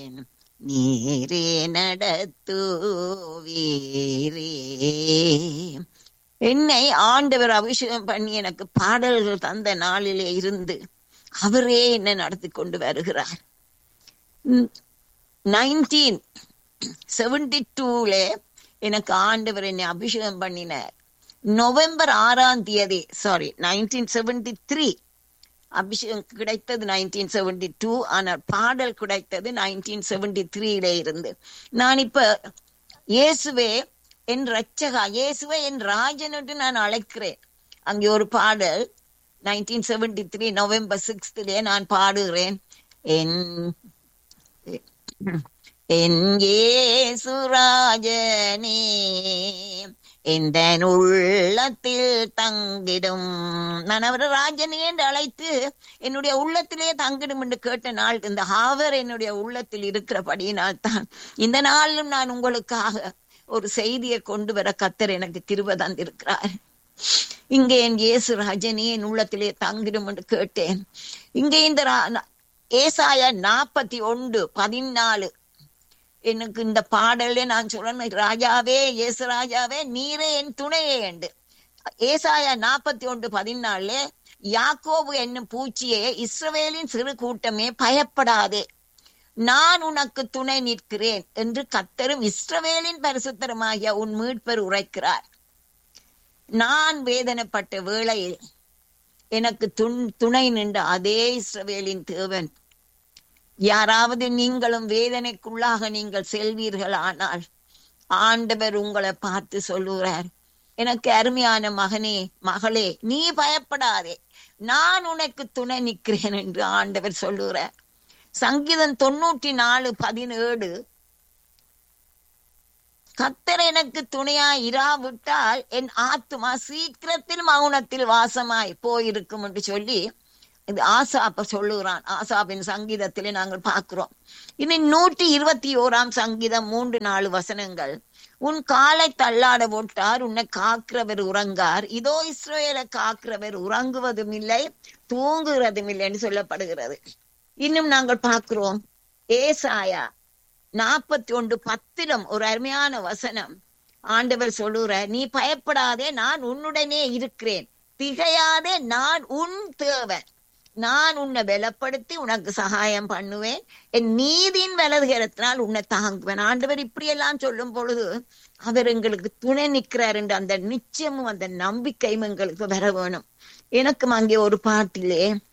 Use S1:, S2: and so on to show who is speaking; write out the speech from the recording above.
S1: நீரே நடத்துவீரே என்னை ஆண்டவர் அபிஷேகம் பண்ணி எனக்கு பாடல்கள் தந்த நாளிலே இருந்து அவரே என்ன நடத்தி கொண்டு வருகிறார் நைன்டீன் செவன்டி டூல எனக்கு ஆண்டவர் என்னை அபிஷேகம் பண்ணினார் நவம்பர் ஆறாம் தேதி சாரி நைன்டீன் செவன்டி த்ரீ அபிஷேகம் கிடைத்தது நைன்டீன் செவன்டி டூ ஆனால் பாடல் கிடைத்தது நைன்டீன் செவன்டி த்ரீல இருந்து நான் இப்ப இயேசுவே என் ரட்சகா இயேசுவே என் ராஜன் என்று நான் அழைக்கிறேன் அங்கே ஒரு பாடல் நைன்டீன் செவன்டி த்ரீ நவம்பர் சிக்ஸ்த்லே நான் பாடுகிறேன் என் என் ஏசுராஜனே இந்த உள்ளத்தில் தங்கிடும் நான் அவரை ராஜனே என்று அழைத்து என்னுடைய உள்ளத்திலே தங்கிடும் என்று கேட்ட நாள் இந்த ஆவர் என்னுடைய உள்ளத்தில் இருக்கிறபடியினால் தான் இந்த நாளிலும் நான் உங்களுக்காக ஒரு செய்தியை கொண்டு வர கத்தர் எனக்கு கிருப தந்திருக்கிறார் இங்கே என் இயேசு ராஜனே என் உள்ளத்திலே தங்கிடும் என்று கேட்டேன் இங்கே இந்த ஏசாய நாற்பத்தி ஒன்று பதினாலு எனக்கு இந்த பாடலே நான் சொல்லணும் ராஜாவே இயேசு ராஜாவே நீரே என் துணையே என்று ஏசாயா நாற்பத்தி ஒன்று பதினாலு யாக்கோபு என்னும் பூச்சியே இஸ்ரவேலின் சிறு கூட்டமே பயப்படாதே நான் உனக்கு துணை நிற்கிறேன் என்று கத்தரும் இஸ்ரவேலின் பரிசுத்தரமாகிய உன் மீட்பர் உரைக்கிறார் நான் வேதனைப்பட்ட வேளையில் எனக்கு துண் துணை நின்ற அதே இஸ்ரவேலின் தேவன் யாராவது நீங்களும் வேதனைக்குள்ளாக நீங்கள் செல்வீர்கள் ஆனால் ஆண்டவர் உங்களை பார்த்து சொல்லுகிறார் எனக்கு அருமையான மகனே மகளே நீ பயப்படாதே நான் உனக்கு துணை நிற்கிறேன் என்று ஆண்டவர் சொல்லுகிறார் சங்கீதம் தொண்ணூற்றி நாலு பதினேழு கத்தர் எனக்கு துணையா இராவிட்டால் என் ஆத்மா சீக்கிரத்தில் மௌனத்தில் வாசமாய் போயிருக்கும் என்று சொல்லி இது ஆசாப்ப சொல்லுகிறான் ஆசாப்பின் சங்கீதத்திலே நாங்கள் பார்க்கிறோம் இனி நூற்றி இருபத்தி ஓராம் சங்கீதம் மூன்று நாலு வசனங்கள் உன் காலை தள்ளாட போட்டார் உன்னை காக்கிறவர் உறங்கார் இதோ இஸ்ரேலை காக்கிறவர் உறங்குவதும் இல்லை தூங்குகிறதும் இல்லை என்று சொல்லப்படுகிறது இன்னும் நாங்கள் பார்க்கிறோம் ஏசாயா நாற்பத்தி ஒன்று பத்திலும் ஒரு அருமையான வசனம் ஆண்டவர் சொல்லுற நீ பயப்படாதே நான் உன்னுடனே இருக்கிறேன் திகையாதே நான் உன் தேவன் நான் உன்னை பலப்படுத்தி உனக்கு சகாயம் பண்ணுவேன் என் நீதியின் வலதுகரத்தினால் உன்னை தாங்குவேன் ஆண்டவர் இப்படியெல்லாம் சொல்லும் பொழுது அவர் எங்களுக்கு துணை நிற்கிறார் என்று அந்த நிச்சயமும் அந்த நம்பிக்கையும் எங்களுக்கு வர வேணும் எனக்கும் அங்கே ஒரு பாட்டிலே